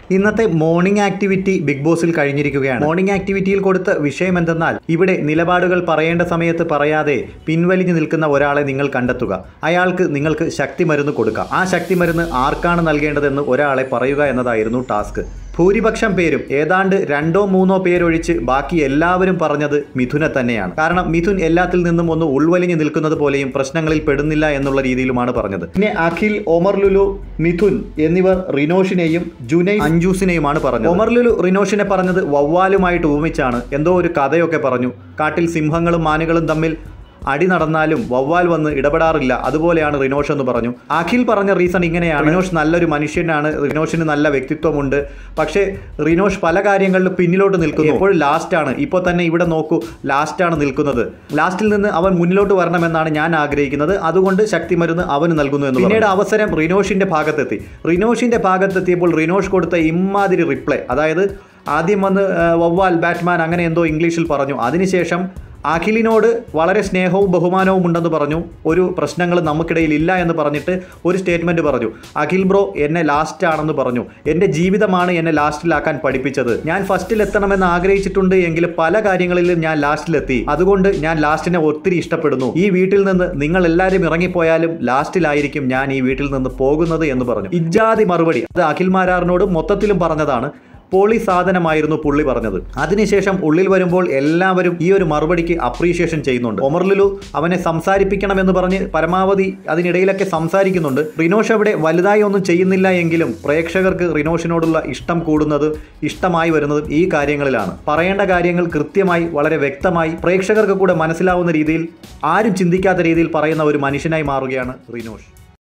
ഇന്നത്തെ morning activity big ബോസിൽ കഴിഞ്ഞിരിക്കുകയാണ് മോർണിംഗ് ആക്ടിവിറ്റിയിൽ കൊടുത്ത വിഷയം എന്തെന്നാൽ ഇവിടെ നിലപാടുകൾ പറയേണ്ട സമയത്ത് പറയാതെ പിൻവലിഞ്ഞു നിൽക്കുന്ന ഒരാളെ നിങ്ങൾ കണ്ടെത്തുക അയാൾക്ക് നിങ്ങൾക്ക് ശക്തി മരുന്ന് കൊടുക്കാം ആ ശക്തി മരുന്ന് ആർക്കാണ് നൽകേണ്ടതെന്ന് ഒരാളെ പറയുക എന്നതായിരുന്നു ടാസ്ക് ഭൂരിപക്ഷം പേരും ഏതാണ്ട് രണ്ടോ മൂന്നോ പേരൊഴിച്ച് ബാക്കി എല്ലാവരും പറഞ്ഞത് മിഥുനെ തന്നെയാണ് കാരണം മിഥുൻ എല്ലാത്തിൽ നിന്നും ഒന്ന് ഉൾവലിഞ്ഞു നിൽക്കുന്നത് പോലെയും പ്രശ്നങ്ങളിൽ പെടുന്നില്ല എന്നുള്ള രീതിയിലുമാണ് പറഞ്ഞത് പിന്നെ അഖിൽ ഒമർ ലുലു മിഥുൻ എന്നിവർ റിനോഷിനെയും ജുനൈ അഞ്ജൂസിനെയുമാണ് പറഞ്ഞത് ഒമർ ലുലു റിനോഷിനെ പറഞ്ഞത് വവ്വാലുമായിട്ട് ഉപമിച്ചാണ് എന്തോ ഒരു കഥയൊക്കെ പറഞ്ഞു കാട്ടിൽ സിംഹങ്ങളും മാനുകളും തമ്മിൽ അടി നടന്നാലും വവ്വാൽ വന്ന് ഇടപെടാറില്ല അതുപോലെയാണ് റിനോഷ് എന്ന് പറഞ്ഞു അഖിൽ പറഞ്ഞ റീസൺ ഇങ്ങനെയാണ് റിനോഷ് നല്ലൊരു മനുഷ്യനാണ് റിനോഷിന് നല്ല വ്യക്തിത്വമുണ്ട് പക്ഷേ റിനോഷ് പല കാര്യങ്ങളിലും പിന്നിലോട്ട് നിൽക്കുന്നു എപ്പോഴും ലാസ്റ്റാണ് ഇപ്പോൾ തന്നെ ഇവിടെ നോക്കൂ ലാസ്റ്റാണ് നിൽക്കുന്നത് ലാസ്റ്റിൽ നിന്ന് അവൻ മുന്നിലോട്ട് വരണമെന്നാണ് ഞാൻ ആഗ്രഹിക്കുന്നത് അതുകൊണ്ട് ശക്തി മരുന്ന് അവന് നൽകുന്നു എന്ന് പിന്നീട് അവസരം റിനോഷിന്റെ ഭാഗത്തെത്തി റിനോഷിന്റെ ഭാഗത്തെത്തിയപ്പോൾ റിനോഷ് കൊടുത്ത ഇമ്മാതിരി റിപ്ലൈ അതായത് ആദ്യം വന്ന് ആ, വവ്വാൽ ബാറ്റ്മാൻ അങ്ങനെ എന്തോ ഇംഗ്ലീഷിൽ പറഞ്ഞു അതിനുശേഷം അഖിലിനോട് വളരെ സ്നേഹവും ബഹുമാനവും ഉണ്ടെന്ന് പറഞ്ഞു ഒരു പ്രശ്നങ്ങൾ നമുക്കിടയിൽ ഇല്ല എന്ന് പറഞ്ഞിട്ട് ഒരു സ്റ്റേറ്റ്മെന്റ് പറഞ്ഞു അഖിൽ ബ്രോ എന്നെ ലാസ്റ്റ് ആണെന്ന് പറഞ്ഞു എൻ്റെ ജീവിതമാണ് എന്നെ ലാസ്റ്റിലാക്കാൻ പഠിപ്പിച്ചത് ഞാൻ ഫസ്റ്റിൽ എത്തണമെന്ന് ആഗ്രഹിച്ചിട്ടുണ്ട് എങ്കിൽ പല കാര്യങ്ങളിലും ഞാൻ ലാസ്റ്റിലെത്തി അതുകൊണ്ട് ഞാൻ ലാസ്റ്റിനെ ഒത്തിരി ഇഷ്ടപ്പെടുന്നു ഈ വീട്ടിൽ നിന്ന് നിങ്ങൾ എല്ലാവരും ഇറങ്ങിപ്പോയാലും ലാസ്റ്റിലായിരിക്കും ഞാൻ ഈ വീട്ടിൽ നിന്ന് പോകുന്നത് എന്ന് പറഞ്ഞു ഇജാതി മറുപടി അത് അഖിൽ മാരാറിനോട് മൊത്തത്തിലും പറഞ്ഞതാണ് പോളി സാധനമായിരുന്നു പുള്ളി പറഞ്ഞത് അതിനുശേഷം ഉള്ളിൽ വരുമ്പോൾ എല്ലാവരും ഈ ഒരു മറുപടിക്ക് അപ്രീഷിയേഷൻ ചെയ്യുന്നുണ്ട് ഒമർ ലുലു അവനെ സംസാരിപ്പിക്കണമെന്ന് പറഞ്ഞ് പരമാവധി അതിനിടയിലൊക്കെ സംസാരിക്കുന്നുണ്ട് റിനോഷ് അവിടെ വലുതായി ഒന്നും ചെയ്യുന്നില്ല എങ്കിലും പ്രേക്ഷകർക്ക് റിനോഷിനോടുള്ള ഇഷ്ടം കൂടുന്നത് ഇഷ്ടമായി വരുന്നതും ഈ കാര്യങ്ങളിലാണ് പറയേണ്ട കാര്യങ്ങൾ കൃത്യമായി വളരെ വ്യക്തമായി പ്രേക്ഷകർക്ക് കൂടെ മനസ്സിലാവുന്ന രീതിയിൽ ആരും ചിന്തിക്കാത്ത രീതിയിൽ പറയുന്ന ഒരു മനുഷ്യനായി മാറുകയാണ് റിനോഷ്